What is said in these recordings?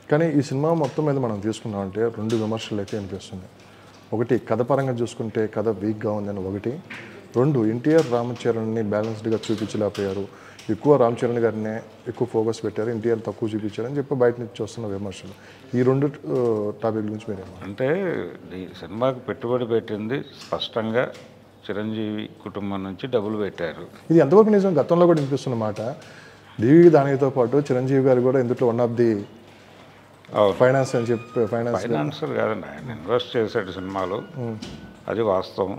కానీ ఈ సినిమా మొత్తం మీద మనం తీసుకున్నామంటే రెండు విమర్శలు అయితే అనిపిస్తున్నాయి ఒకటి కథ పరంగా చూసుకుంటే కథ వీక్గా ఉందని ఒకటి రెండు ఎన్టీఆర్ రామచరణ్ని బ్యాలెన్స్డ్గా చూపించలేకపోయారు ఎక్కువ రామ్ చరణ్ గారినే ఎక్కువ ఫోకస్ పెట్టారు ఎన్టీఆర్ తక్కువ చూపించారని చెప్పి బయట నుంచి వస్తున్న విమర్శలు ఈ రెండు టాపిక్ గురించి మీరేమో అంటే ఈ సినిమాకి పెట్టుబడి పెట్టింది స్పష్టంగా చిరంజీవి కుటుంబం నుంచి డబ్బులు పెట్టారు ఇది ఎంతవరకు నిజం గతంలో కూడా వినిపిస్తున్న మాట డివి దానితో పాటు చిరంజీవి గారు కూడా ఇందులో వన్ ఆఫ్ ది అవును ఫైనాన్స్ అని చెప్పి ఫైనాన్స్ ఫైనాన్సర్ కాదండి ఆయన ఇన్వెస్ట్ చేశాడు సినిమాలో అది వాస్తవం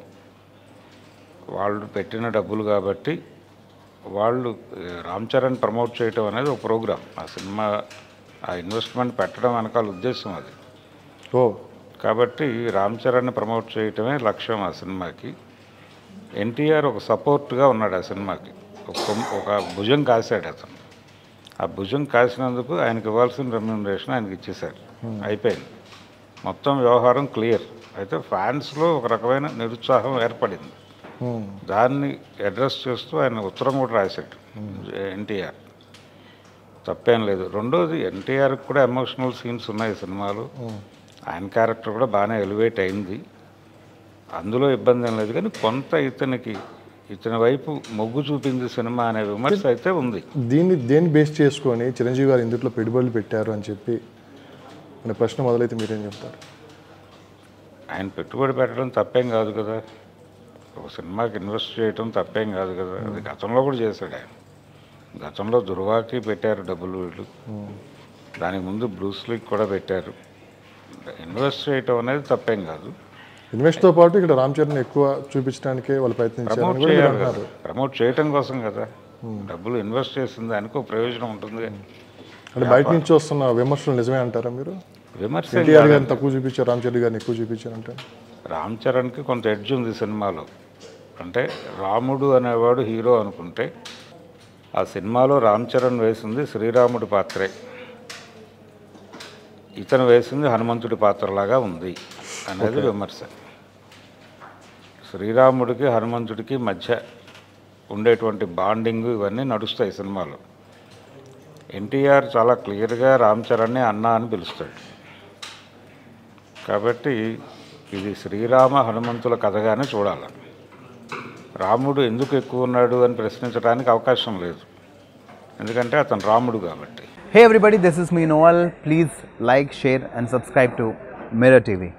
వాళ్ళు పెట్టిన డబ్బులు కాబట్టి వాళ్ళు ఏ, రామ్ చరణ్ ప్రమోట్ చేయటం అనేది ఒక ప్రోగ్రామ్ ఆ సినిమా ఆ ఇన్వెస్ట్మెంట్ పెట్టడం వెనకాల ఉద్దేశం అది ఓ కాబట్టి రామ్ చరణ్ని ప్రమోట్ చేయటమే లక్ష్యం ఆ సినిమాకి ఎన్టీఆర్ ఒక సపోర్ట్గా ఉన్నాడు ఆ సినిమాకి ఒక కొమ్- ఒక భుజం కాశాడు అతను ఆ భుజం కాసినందుకు ఆయనకి ఇవ్వాల్సిన రెమ్యూనరేషన్ ఆయనకి ఇచ్చేశారు అయిపోయింది మొత్తం వ్యవహారం క్లియర్ అయితే ఫ్యాన్స్లో ఒక రకమైన నిరుత్సాహం ఏర్పడింది Hmm. దాన్ని అడ్రస్ చేస్తూ ఆయన ఉత్తరం కూడా రాశాడు ఎన్టీఆర్ తప్పేం లేదు రెండోది ఎన్టీఆర్కి కూడా ఎమోషనల్ సీన్స్ ఉన్నాయి ఈ సినిమాలో ఆయన క్యారెక్టర్ కూడా బాగానే ఎలివేట్ అయింది అందులో ఇబ్బంది ఏం లేదు కానీ కొంత ఇతనికి ఇతని వైపు మొగ్గు చూపింది సినిమా అనే విమర్శ అయితే ఉంది దీన్ని దేన్ని బేస్ చేసుకొని చిరంజీవి గారు ఇందులో పెట్టుబడులు పెట్టారు అని చెప్పి అనే ప్రశ్న మొదలైతే మీరేం చెప్తారు ఆయన పెట్టుబడి పెట్టడం తప్పేం కాదు కదా ఒక సినిమాకి ఇన్వెస్ట్ చేయడం తప్పేం కాదు కదా అది గతంలో కూడా చేశాడు ఆయన గతంలో దుర్వాకి పెట్టారు డబ్బులు వీళ్ళు దానికి ముందు బ్రూస్లీకి కూడా పెట్టారు ఇన్వెస్ట్ చేయటం అనేది తప్పేం కాదు ఇన్వెస్ట్తో పాటు ఇక్కడ రామ్ చరణ్ ఎక్కువ చూపించడానికే వాళ్ళు ప్రయత్నించారు ప్రమోట్ కూడా మీరు చేయాలి కదా అంటున్నారు ప్రమోట్ చేయటం కోసం కదా డబ్బులు ఇన్వెస్ట్ చేసింది దానికి ఒక ప్రయోజనం ఉంటుంది అంటే బయట నుంచి వస్తున్న విమర్శలు నిజమే అంటారా మీరు విమర్శ ఎన్టీఆర్ గారిని తక్కువ చూపించారు రామ్ చరణ్ గారిని ఎక్కువ చూపించారు అంటే రామ్ చరణ్కి కొంత ఎడ్జ్ ఉంది సినిమాలో అంటే రాముడు అనేవాడు హీరో అనుకుంటే ఆ సినిమాలో రామ్ చరణ్ వేసింది శ్రీరాముడి పాత్రే ఇతను వేసింది హనుమంతుడి పాత్రలాగా ఉంది అనేది విమర్శ శ్రీరాముడికి హనుమంతుడికి మధ్య ఉండేటువంటి బాండింగ్ ఇవన్నీ నడుస్తాయి సినిమాలో ఎన్టీఆర్ చాలా క్లియర్గా రామ్ చరణ్ని అన్న అని పిలుస్తాడు కాబట్టి ఇది శ్రీరామ హనుమంతుల కథగానే చూడాలి రాముడు ఎందుకు ఎక్కువ ఉన్నాడు అని ప్రశ్నించడానికి అవకాశం లేదు ఎందుకంటే అతను రాముడు కాబట్టి Hey everybody, this is me Noel. Please like, share, and subscribe to Mirror TV.